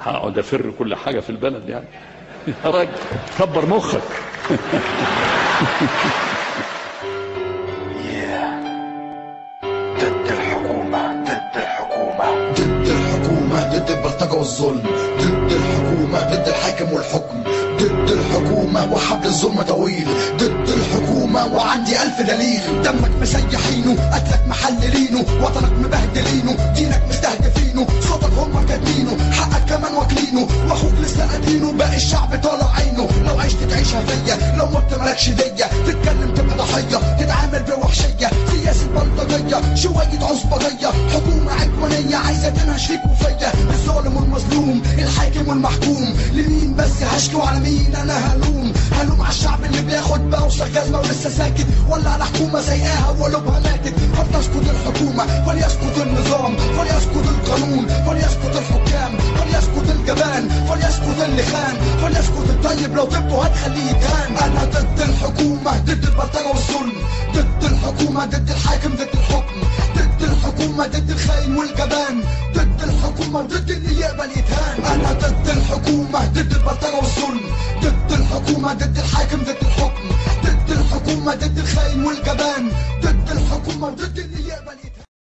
هقعد افر كل حاجه في البلد يعني يا راجل كبر مخك ضد الحكومة ضد الحكومة ضد الحكومة ضد البلطجة والظلم ضد الحكومة ضد الحاكم والحكم ضد الحكومة وحبل الظلم طويل ضد الحكومة وعندي ألف دليل دمك مسيحينه قتلك محللينه وطنك مبهدلينه دينك مستهدفينه صوتك هم كاتمينه حقك كمان واكلينه واخوك لسه قاتلينه باقي الشعب طالع عينه لو عشت تعيشها فيا لو مت مالكش دية تتكلم تبقى ضحية تتعامل بوحشية سياسة بلطجية شوية عصبجية حكومة عدوانية عايزة تنهش فيك وفيا الظالم والمظلوم الحاكم والمحكوم لمين بس هشكو على مين انا هلوم هلوم على الشعب اللي بياخد بوسخ جزمة ولسه ساكت ولا على حكومة سيئاها وقلوبها ماتت فلتسقط الحكومة فليسقط النظام فليسقط القانون فليسقط الحكام فليسقط الجبان فليسقط اللي خان فليسقط الطيب لو جبته هتخليه يتهان انا ضد الحكومة ضد البلطجة والظلم ضد الحكومة ضد الحاكم ضد الحكم ضد الحكومة ضد الخاين والجبان ضد الحكومة ضد اللي يقبل يتهان انا ضد الحكومة ضد البلطجة والظلم ضد الحكومة ضد الحاكم ضد الحكم ضد الحكومة ضد الخاين والجبان ضد الحكومة ضد اللي